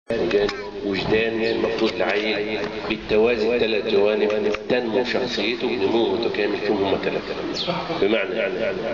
وجانب وجدان المفروض العيل بالتوازي الثلاث جوانب تنمو شخصيته نمو متكامل فيهم هم ثلاثة بمعنى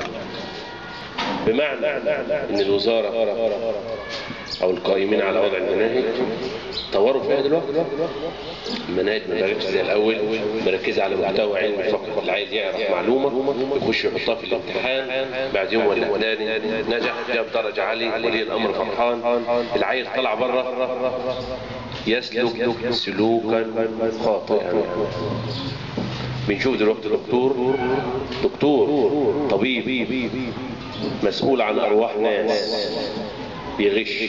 بمعنى ان الوزارة او القائمين على وضع المناهج طوروا فيها دلوقتي المناهج ما بقتش زي الاول مركزه على محتوى علمي فقط اللي عايز يعرف معلومه يخش يحطها في الامتحان بعد يوم ولا الثاني نجح جاب درجه عاليه ولي الامر فرحان العيل طلع بره يسلك سلوكا خاطئا بنشوف دلوقتي دكتور دكتور طبيب مسؤول عن ارواح ناس بيغش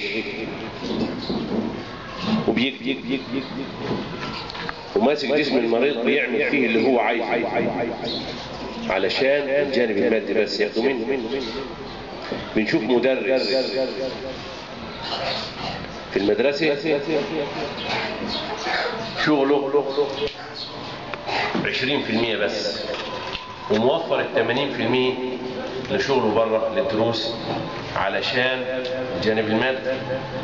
وبيكذب وماسك جسم المريض بيعمل فيه اللي هو عايزه علشان الجانب المادي بس ياخده منه بنشوف مدرس في المدرسة شغله 20% بس وموفر ال 80% لشغله بره للدروس علشان الجانب المادي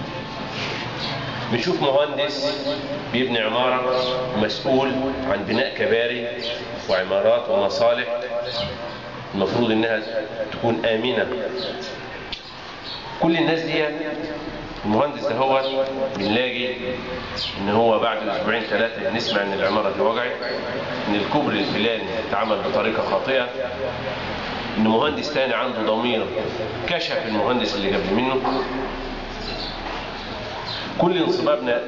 بنشوف مهندس بيبني عمارة مسؤول عن بناء كباري وعمارات ومصالح المفروض انها تكون آمنة كل الناس دي المهندس ده هو بنلاقي ان هو بعد اسبوعين ثلاثة نسمع ان العمارة دي وقعت ان الكوبري الفلاني اتعمل بطريقة خاطئة ان مهندس تاني عنده ضمير كشف المهندس اللي قبل منه كل انصبابنا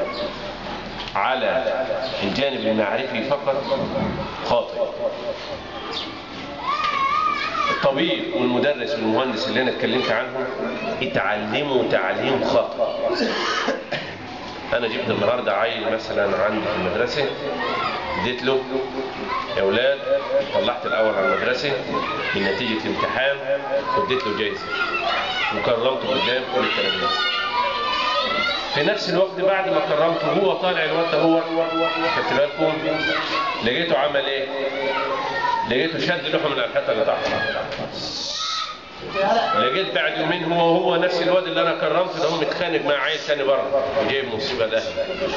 على الجانب المعرفي فقط خاطئ الطبيب والمدرس والمهندس اللي انا اتكلمت عنهم اتعلموا تعليم خاطئ انا جبت النهارده عيل مثلا عندي في المدرسه اديت له يا اولاد طلعت الاول على المدرسه من نتيجه امتحان واديت له جايزه وكرمته قدام كل التلاميذ في نفس الوقت بعد ما كرمته هو طالع الوقت هو خدت بالكم لقيته عمل ايه؟ لقيته شد لوحه من الحته اللي تحت لقيت بعد يومين هو هو نفس الواد اللي انا كرمته ده هو متخانق مع عيل تاني بره وجايب مصيبه ده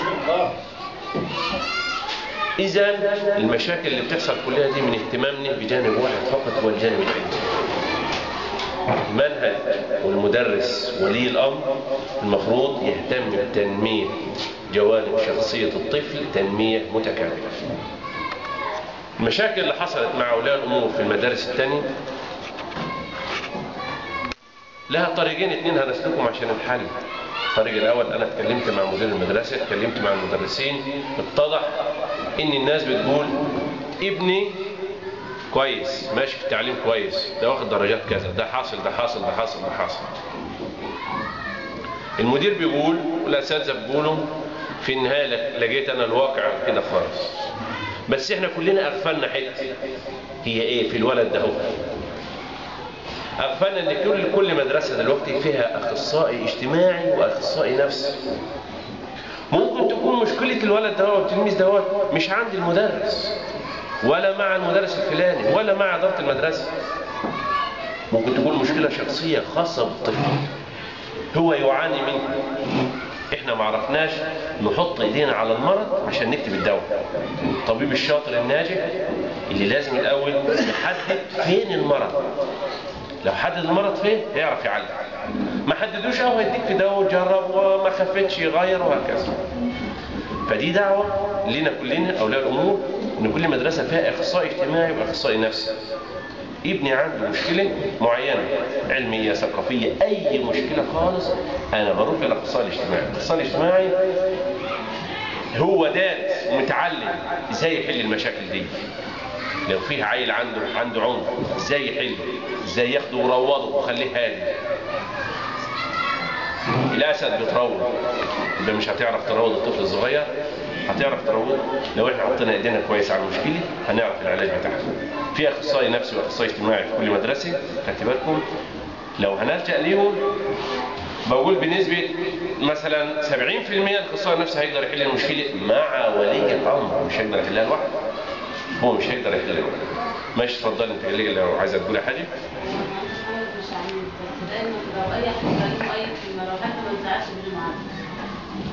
اذا المشاكل اللي بتحصل كلها دي من اهتمامنا بجانب واحد فقط هو الجانب العلمي المنهج والمدرس ولي الأمر المفروض يهتم بتنمية جوانب شخصية الطفل تنمية متكاملة المشاكل اللي حصلت مع أولياء الأمور في المدارس الثانية لها طريقين اتنين هنسلكهم عشان الحل الطريق الأول أنا اتكلمت مع مدير المدرسة اتكلمت مع المدرسين اتضح إن الناس بتقول ابني كويس ماشي في التعليم كويس ده واخد درجات كذا ده حاصل ده حاصل ده حاصل ده حاصل المدير بيقول والاساتذه بيقولوا في النهايه لقيت انا الواقع كده خالص بس احنا كلنا اغفلنا حته هي ايه في الولد ده هو اغفلنا ان كل كل مدرسه دلوقتي فيها اخصائي اجتماعي واخصائي نفسي ممكن تكون مشكله الولد ده هو التلميذ ده مش عند المدرس ولا مع المدرس الفلاني ولا مع إدارة المدرسة ممكن تكون مشكلة شخصية خاصة بالطفل هو يعاني منها احنا ما عرفناش نحط ايدينا على المرض عشان نكتب الدواء الطبيب الشاطر الناجح اللي لازم الاول نحدد فين المرض لو حدد المرض فين هيعرف يعالج ما حددوش اهو هيديك في دواء وجرب وما خفتش يغير وهكذا فدي دعوة لنا كلنا أولياء الأمور إن كل مدرسة فيها أخصائي اجتماعي وأخصائي نفسي ابني عنده مشكلة معينة علمية ثقافية أي مشكلة خالص أنا بروح للأخصائي الاجتماعي الأخصائي الاجتماعي هو دارس ومتعلم ازاي يحل المشاكل دي لو فيه عيل عنده عنده عنف ازاي يحله ازاي ياخده ويروضه ويخليه هادي الاسد بيتروض يبقى مش هتعرف تروض الطفل الصغير هتعرف تروض لو احنا حطينا ايدينا كويس على المشكله هنعرف العلاج بتاعها في اخصائي نفسي واخصائي اجتماعي في كل مدرسه خدت بالكم لو هنلجا ليهم بقول بنسبة مثلا 70% الاخصائي النفسي هيقدر يحل المشكلة مع ولي الأمر مش هيقدر يحلها لوحده هو مش هيقدر يحلها لوحده ماشي اتفضل انت اللي لو عايزة تقولي حاجة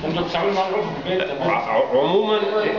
انتوا بتعملوا معاه العرف في البيت ع- ع- عموما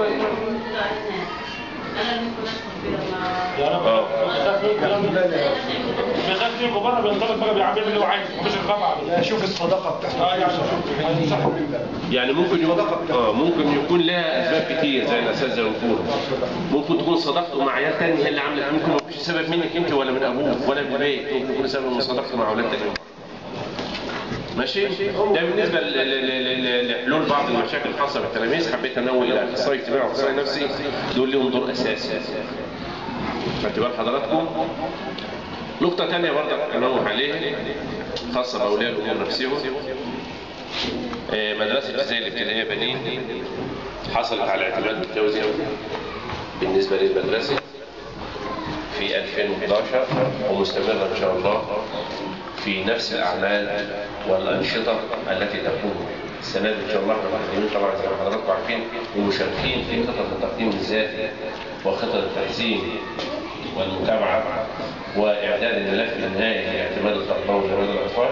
يا رب آه. بيخاف من الكلام ده بيخاف منكم بره بينطلق بقى بيعمل اللي هو عايزه مفيش رقابه عليه شوف الصداقه بتاعته اه يعني هينصحوا يعني ممكن يكون اه ممكن يكون لها اسباب كتير زي الاساتذه بيقولوا ممكن تكون صداقته مع عيال تانية هي اللي عملت ممكن ما يكونش سبب منك انت ولا من ابوك ولا من البيت ممكن يكون سبب من صداقته مع اولاد تانيين ماشي ده بالنسبه ل- ل- ل- ل- لحلول بعض المشاكل الخاصه بالتلاميذ حبيت انوه الى اخصائي اجتماعي واخصائي نفسي دول لهم دور اساسي خدت بال حضراتكم نقطه ثانيه برضه انوه عليها خاصه باولياء الامور نفسهم آه، مدرسة ابتدائية الابتدائية بنين حصلت على اعتماد بالتوزيع بالنسبة للمدرسة في 2011 ومستمرة إن شاء الله في نفس الأعمال والأنشطة التي تكون السنة دي إن شاء الله احنا مقدمين طبعا زي ما حضراتكم عارفين ومشاركين في خطط التقديم الذاتي وخطط التحسين والمتابعة وإعداد الملف النهائي لاعتماد التربوي لولاد الأطفال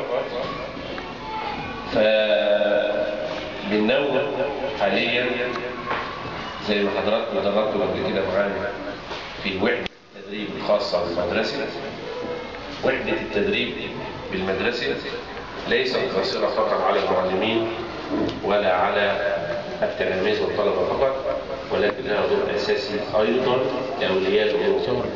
فبننوه حاليا زي ما حضراتكم دربتوا قبل كده معانا في وحدة التدريب الخاصة بالمدرسة وحدة التدريب بالمدرسة ليست قاصرة فقط على المعلمين ولا على التلاميذ والطلبة فقط ولكن لها دور أساسي أيضا لأولياء الأمور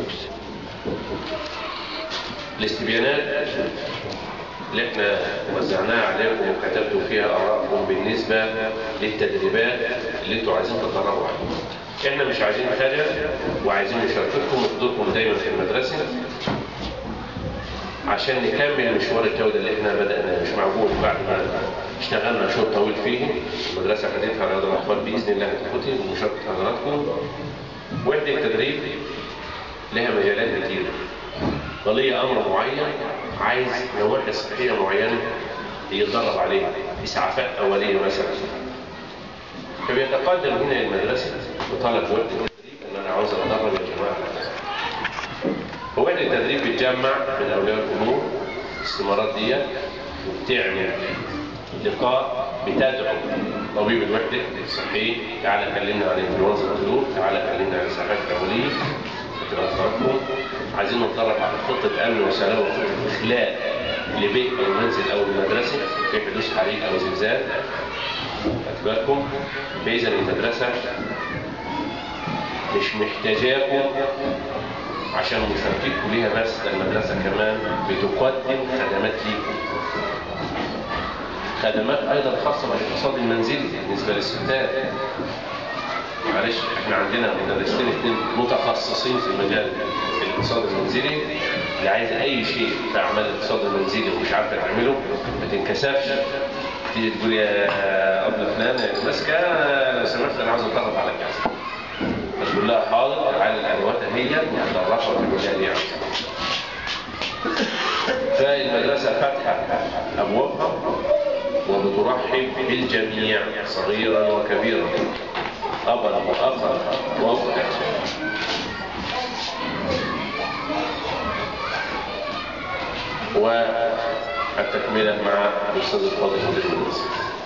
الاستبيانات اللي احنا وزعناها عليكم وكتبتوا فيها ارائكم بالنسبه للتدريبات اللي انتوا عايزين تتدربوا عليها. احنا مش عايزين حاجه وعايزين مشاركتكم وحضوركم دايما في المدرسه عشان نكمل مشوار الجوده اللي احنا بدانا مش معقول بعد ما اشتغلنا شوط طويل فيه المدرسه خدتها رياض الاطفال باذن الله هتاخدها بمشاركه حضراتكم وحده التدريب لها مجالات كتيره ولي امر معين عايز نواحي صحيه معينه يتدرب عليها اسعافات اوليه مثلا فبيتقدم هنا المدرسه بطلب وحده التدريب ان انا عاوز اتدرب يا جماعه وحده التدريب بتجمع من اولياء الامور الاستمارات دي وبتعمل لقاء بتدعو طبيب الوحده الصحي تعالى كلمنا عن انفلونزا الطيور تعالى كلمنا عن الاسعافات الاوليه حضراتكم عايزين نتدرب على خطة أمن وسلامة وخطة إخلاء لبيت أو منزل أو المدرسة في حدوث حريق أو زلزال خدت بالكم فإذا المدرسة مش محتاجاكم عشان مشاركتكم ليها بس ده المدرسة كمان بتقدم خدمات ليكم خدمات أيضا خاصة بالاقتصاد المنزلي بالنسبة للستات معلش احنا عندنا مدرستين اثنين متخصصين في مجال الاقتصاد المنزلي اللي عايز اي شيء في اعمال الاقتصاد المنزلي ومش عارفه تعمله ما تنكسفش تيجي تقول يا ابله فلان يا ماسكه أنا لو سمحت انا عاوز اتدرب على كذا فتقول لها حاضر تعالى الادوات هي متدربه في المجال يعني فالمدرسه فاتحه ابوابها وبترحب بالجميع صغيرا وكبيرا أبا وأخا وأختا والتكملة مع الأستاذ الفاضل مدير المدرسة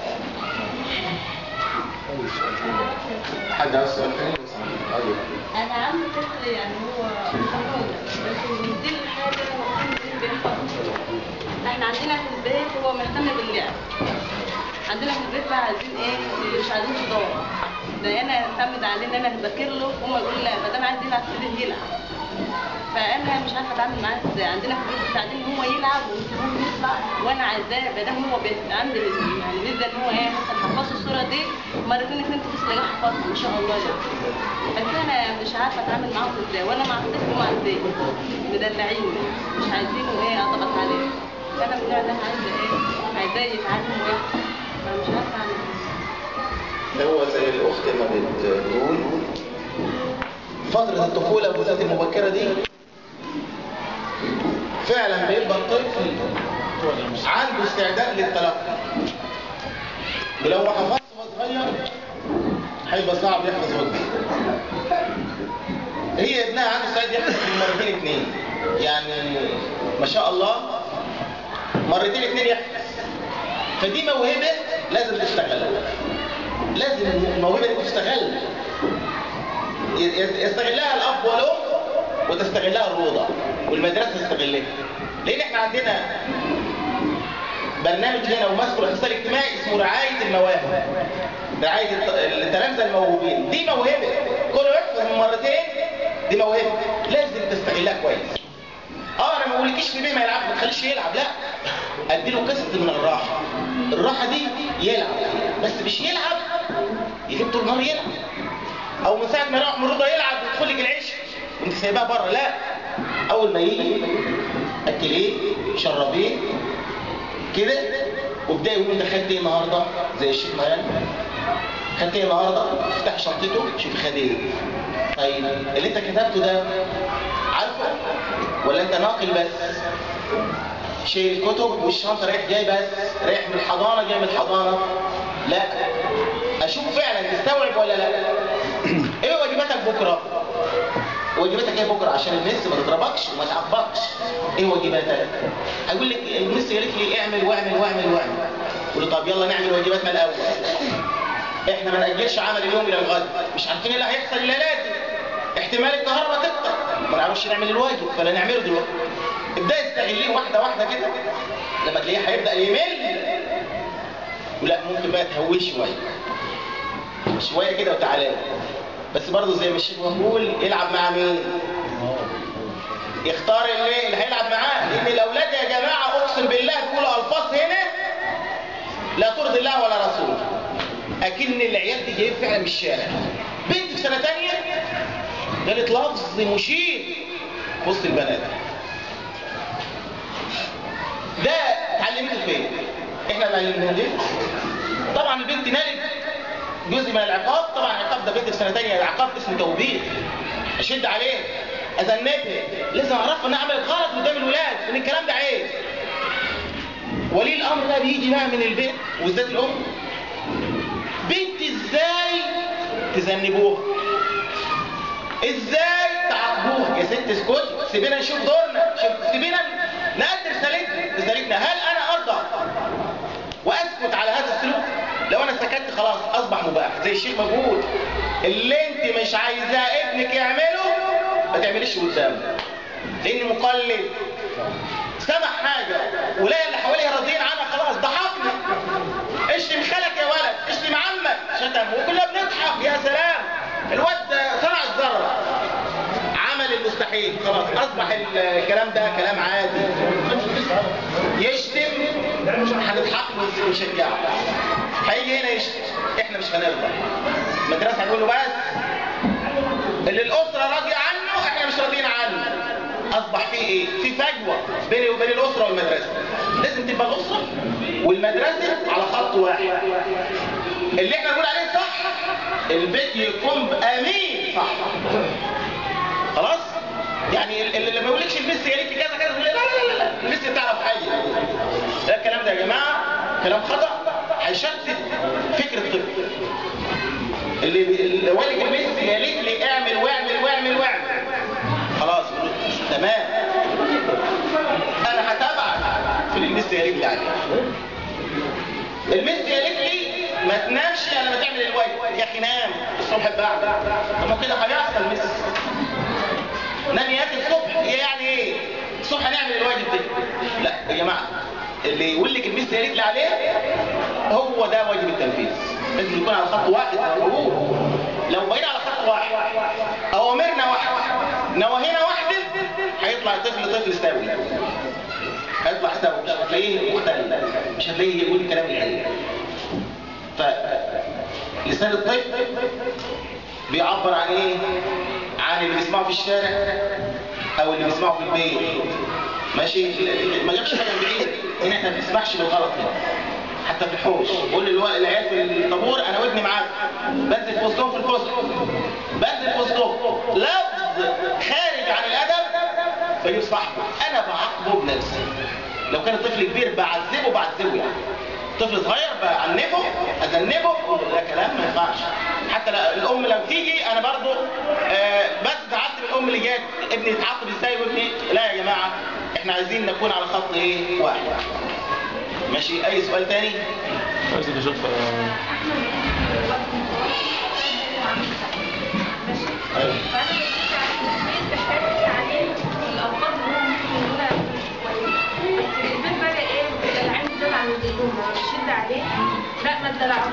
حد عايز سؤال تاني؟ أيوه. انا عندي طفل يعني هو مخلوق بس بيديله حاجه وكل بيحفظ احنا عندنا في البيت هو مهتم باللعب عندنا في البيت بقى عايزين ايه مش عايزين صداع ده انا اعتمد عليه ان انا بذاكر له وهم يقولوا لا ما دام عايز يلعب سيبه يلعب فانا مش عارفه اتعامل معاه ازاي عندنا في البيت مساعدين ان هو يلعب ويسيبوه يطلع وانا عايزاه ما دام هو بيت- عنده يعني ميزه ان هو ايه مثلا حفظه الصوره دي مرتين اتنين تبص تلاقيه حفظها ما شاء الله يعني بس انا مش عارفه اتعامل معاهم ازاي وانا مع الطفل ومع البيت مدلعين مش عايزينه ايه اضغط عليه فانا من النوع ده أنا عايزه ايه عايزاه يتعلم ويحفظ فمش عارفه اعمل ايه هو زي الأخت ما بتقول فترة الطفولة بالذات المبكرة دي فعلا بيبقى الطفل عنده استعداد للتلقي ولو ما حفظش وهو صغير هيبقى صعب يحفظ وهو كبير. هي ابنها عنده استعداد يحفظ من مرتين اتنين يعني ما شاء الله مرتين اتنين يحفظ فدي موهبة لازم تشتغلها لازم الموهبه دي تستغل ي- يستغلها الاب والام وتستغلها الروضه والمدرسه تستغلها لان احنا عندنا برنامج هنا وماسكه الاخصائي الاجتماعي اسمه رعايه المواهب رعايه الت- التلامذه الموهوبين دي موهبه كل يحفظ من مرتين دي موهبه لازم تستغلها كويس اه انا ما بقولكيش في بيه ما يلعب ما تخليش يلعب لا اديله قسط من الراحه الراحه دي يلعب بس مش يلعب يجيب طول النهار يلعب او من ساعه ما يروح من رضا يلعب ويدخل لك العيش وانت سايباه بره لا اول ما يجي اكليه شربيه كده وابداي يقول انت خدت ايه النهارده زي الشيخ ميان خدت ايه النهارده افتح شنطته شوف خد ايه طيب اللي انت كتبته ده عارفه ولا انت ناقل بس شايل الكتب والشنطه رايح جاي بس رايح من الحضانه جاي من الحضانه لا اشوف فعلا تستوعب ولا لا ايه واجباتك بكره واجباتك ايه بكره عشان المس ما تضربكش وما تعاقبكش ايه واجباتك هيقول لك المس قالت لي اعمل واعمل واعمل واعمل قول له طب يلا نعمل واجباتنا الاول احنا ما ناجلش عمل اليوم الى الغد مش عارفين ايه اللي هيحصل الليله دي احتمال الكهرباء تقطع ما نعرفش نعمل الواجب فلا نعمله دلوقتي ابدا يستغليه واحده واحده كده لما تلاقيه هيبدا يمل ولا ممكن بقى تهويه شويه شويه كده وتعالى له. بس برضه زي ما الشيخ بيقول يلعب مع مين يختار اللي, اللي هيلعب معاه لان الاولاد يا جماعه اقسم بالله بيقولوا الفاظ هنا لا ترضي الله ولا رسوله اكن العيال دي جايين فعلا من الشارع بنت في سنه ثانيه قالت لفظ مشين وسط البنات ده اتعلمته فين احنا اللي علمناه ليه طبعا البنت نالت جزء من العقاب طبعا العقاب ده بنت في سنه ثانيه العقاب اسمه توبيخ اشد عليه اذنبها لازم اعرفها انها عملت غلط قدام الولاد ان الكلام ده عيب ولي الامر ده بيجي بقى من البيت وبالذات الام بنت ازاي تذنبوها ازاي تعاقبوها يا ست اسكت سيبينا نشوف دورنا شوف سيبينا نقدر رسالتنا رسالتنا هل انا ارضى واسكت على هذا السلوك لو انا سكت خلاص اصبح مباح زي الشيخ ما بيقول اللي انت مش عايزاه ابنك يعمله ما تعمليش قدامه لان مقلد سمع حاجه ولا اللي حواليه راضيين عنها خلاص ضحكنا اشتم خالك يا ولد اشتم عمك شتم وكلنا بنضحك يا سلام الواد ده صنع الذره عمل المستحيل خلاص اصبح الكلام ده كلام عادي يشتم هنضحك له ونشجعه هيجي هنا يشتم احنا مش هنرضى المدرسه هنقول له بس اللي الاسره راضيه عنه احنا مش راضيين عنه اصبح في ايه في فجوه بيني وبين الاسره والمدرسه لازم تبقى الاسره والمدرسه على خط واحد اللي احنا بنقول عليه صح البيت يكون امين صح خلاص يعني اللي اللي ما يقولكش المس يا ريت كذا كذا تقول لا لا لا لا المس تعرف حاجه ده الكلام ده يا جماعه كلام خطا هيشتت فكر الطفل اللي بي- اللي والد المس يا ريت لي اعمل واعمل واعمل واعمل خلاص تمام انا هتابعك في المس يا ريت لي عليه المس يا ريت لي ما تنامش الا لما تعمل الواجب يا اخي نام الصبح بعد طب ما كده هيحصل مس نام ياكل الصبح هي يعني ايه الصبح هنعمل الواجب ده لا يا جماعه اللي يقول لك المس يا ريت لي عليه هو ده واجب التنفيذ لازم يكون على خط واحد مربوط لو بقينا على خط واحد اوامرنا واحده نواهينا واحده هيطلع طفل طفل سوي هيطلع سوي مش هتلاقيه مختلف مش هتلاقيه يقول الكلام الحقيقي فلسان الطفل بيعبر عن ايه عن اللي بيسمعه في الشارع او اللي بيسمعه في البيت ماشي ما جابش حاجه من بعيد هنا احنا ما بنسمعش بالغلط هنا حتى في الحوش قول للو- العيال في الطابور انا ودني معاك بنزل في وسطهم في الفصل بنزل في وسطهم لفظ خارج عن الادب بجيب صاحبه انا بعاقبه بنفسي لو كان الطفل كبير بعذبه بعذبه يعني طفل صغير بعنفه اذنبه ده كلام ما ينفعش حتى لا- الام لما تيجي انا برضو آه بس زعلت من الام اللي جت ابني يتعاقب ازاي وابني لا يا جماعه احنا عايزين نكون على خط ايه واحد ماشي اي سؤال تاني عايز اشوف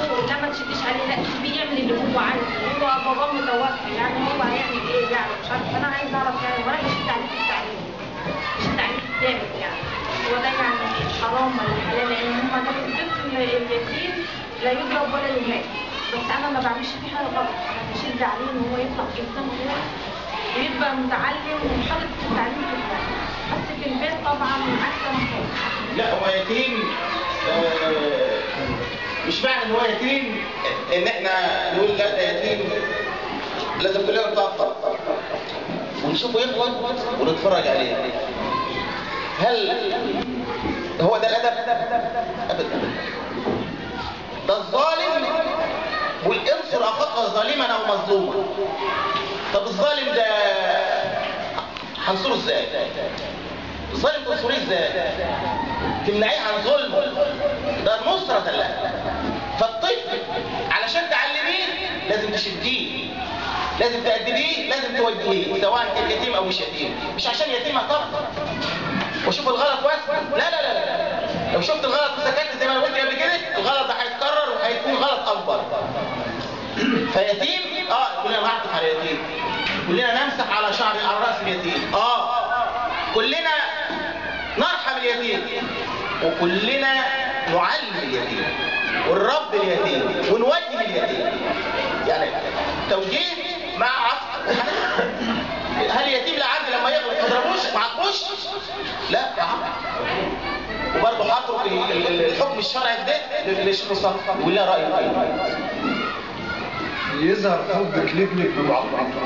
لا ما تشديش عليه لا تسيبيه يعمل اللي هو عايزه هو باباه متوفي يعني هو هيعمل ايه يعني مش عارف انا عايز اعرف يعني ولا بشد عليه في التعليم بشد عليه في الجامد يعني هو ده يعني حرام ولا حلال لان هم ده الطفل اليتيم لا يضرب ولا يهان بس انا ما بعملش فيه حاجه غلط انا بشد عليه ان هو يطلع انسان كويس ويبقى متعلم وحاطط التعليم في دماغه بس في البيت طبعا احسن حاجه لا هو يتيم آه، مش معنى ان هو يتيم ان احنا نقول لا ده يتيم لازم كلنا نتوقف ونشوفه يغلط ونتفرج عليه هل هو ده الادب ابدا ده الظالم والانصر اخاك ظالما او مظلوما طب الظالم ده هنصره ازاي الظالم تنصريه ازاي تمنعيه عن ظلم ده نصرة له فالطفل علشان تعلميه لازم تشديه لازم تأدبيه لازم توجهيه سواء كان يتيم او مش يتيم مش عشان يتيم هترضى وشوف الغلط واسع لا لا لا لا لو شفت الغلط وسكت زي ما انا قلت قبل كده الغلط ده هيتكرر وهيكون غلط اكبر فيتيم اه كلنا نعطف على اليتيم كلنا نمسح على شعر على راس اليتيم اه كلنا نرحم اليتيم وكلنا نعلم اليتيم ونربي اليتيم ونوجه اليتيم يعني توجيه مع عطف هل اليتيم لا عندي لما يغلط ما تضربوش ما عاقبوش لا عاقب وبرضه هترك ال- ال- ال- الحكم الشرعي ده للشيخ مصطفى يقول لها رايه فيه يظهر حبك لابنك بمعاقبته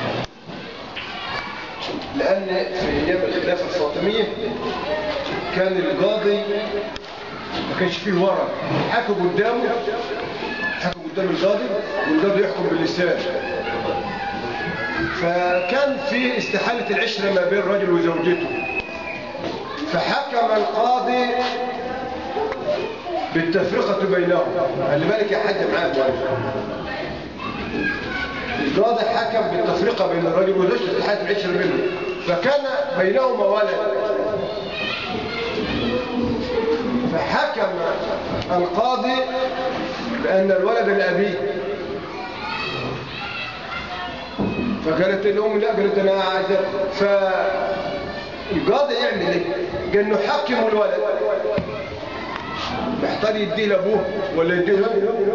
لأن في أيام الخلافة الفاطمية كان القاضي ما كانش فيه ورق حكوا قدامه حكوا قدام القاضي والقاضي يحكم باللسان فكان في استحالة العشرة ما بين الرجل وزوجته فحكم القاضي بالتفرقة بينهم خلي بالك يا حاج معاك القاضي حكم بالتفرقة بين الرجل وزوجته في حالة العشرة منه فكان بينهما ولد فحكم القاضي بأن الولد لأبيه فقالت الأم لا قالت أنا عايزة فالقاضي يعمل إيه؟ قال نحكم الولد محتاج يديه لأبوه ولا يديه لأبوه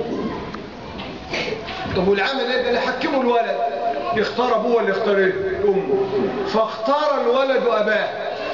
طب والعمل ايه قال حكموا الولد يختار ابوه ولا يختار ايه امه فاختار الولد اباه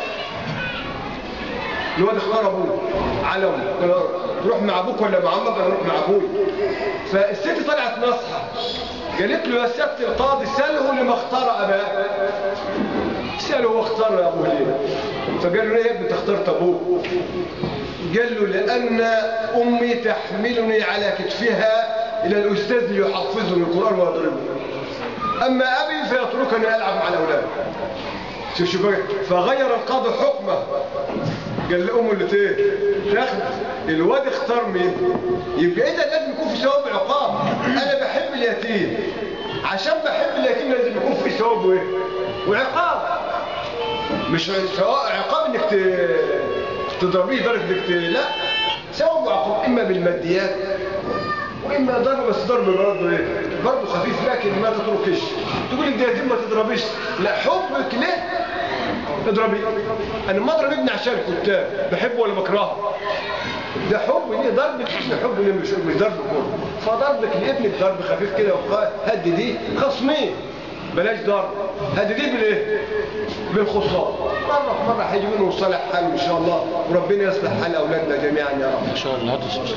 الولد اختار ابوه على امه قال له روح مع ابوك ولا مع عمك قال روح مع ابوي فالست طلعت نصحى قالت له يا سياده القاضي ساله لما اختار اباه ساله هو اختار ابوه ليه فقال له ليه يا ابني اخترت ابوه قال له لأن أمي تحملني على كتفها إلى الأستاذ ليحفظني القرآن ويضربني أما أبي فيتركني ألعب مع الأولاد شوف شوف بقى. فغير القاضي حكمه قال لأمه اللي ايه تاخد الواد اختار مين يبقى إذا لازم يكون في ثواب عقاب أنا بحب اليتيم عشان بحب اليتيم لازم يكون في ثواب وإيه وعقاب مش سواء عقاب انك ت- تضربيه درجة انك ت- لا سواء عقاب اما بالماديات واما ضرب بس ضرب برضه ايه برضه خفيف لكن ما تتركش تقول لك ده يتم ما تضربيش لا حبك ليه اضربي انا ما اضرب ابني عشان الكتاب بحبه ولا بكرهه ده حب ليه ضرب الابن حب ليه مش مش ضرب كله فضربك لابنك ضرب خفيف كده وقال هدي دي خصمين بلاش ضرب هدي دي بالايه بالخصام مرة في مرة هيجي منهم صالح حال ان شاء الله وربنا يصلح حال اولادنا جميعا يا رب ان شاء الله هاتوا الصوت.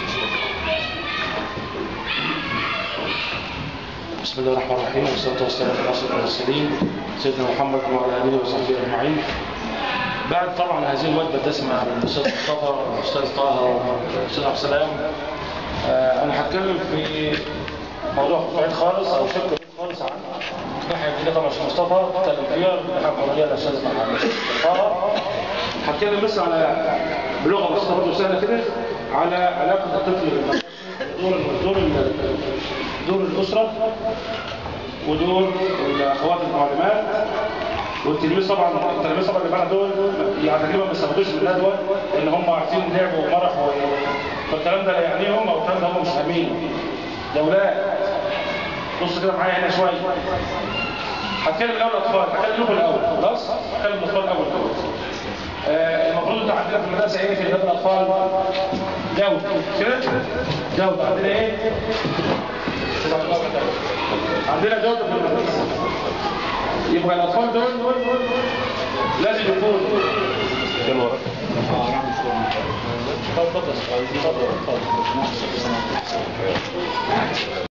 بسم الله الرحمن الرحيم والصلاه والسلام على اشرف المرسلين سيدنا محمد وعلى اله وصحبه اجمعين بعد طبعا هذه الوجبه الدسمه من الاستاذ مصطفى والاستاذ طه والاستاذ عبد السلام آه، انا هتكلم في موضوع بعيد خالص او شق بعيد خالص عن ناحيه جديده طبعا الشيخ مصطفى اتكلم فيها ناحيه قانونيه الاستاذ محمد طه هتكلم بس على بلغه بسيطه برضه سهله كده على علاقه الطفل بالمدرسه دور دور ال- دور الاسره ودور الاخوات المعلمات والتلميذ طبعا التلاميذ طبعا اللي معانا دول يعني تقريبا ما استفادوش من الندوه ان هم عارفين لعب ومرح و... فالكلام ده لا يعنيهم او الكلام هم مش فاهمين يا ولاد بص كده معايا هنا شويه هتكلم الاول الاطفال هتكلم لكم الاول خلاص هتكلم الاطفال الاول آه المفروض انت عندنا في المدرسه ايه في خدمه الاطفال جوده كده جوده عندنا ايه عندنا جوده في المدرسه يبقى الاطفال دول لازم يكونوا كان وراك اتفضل اتفضل اتفضل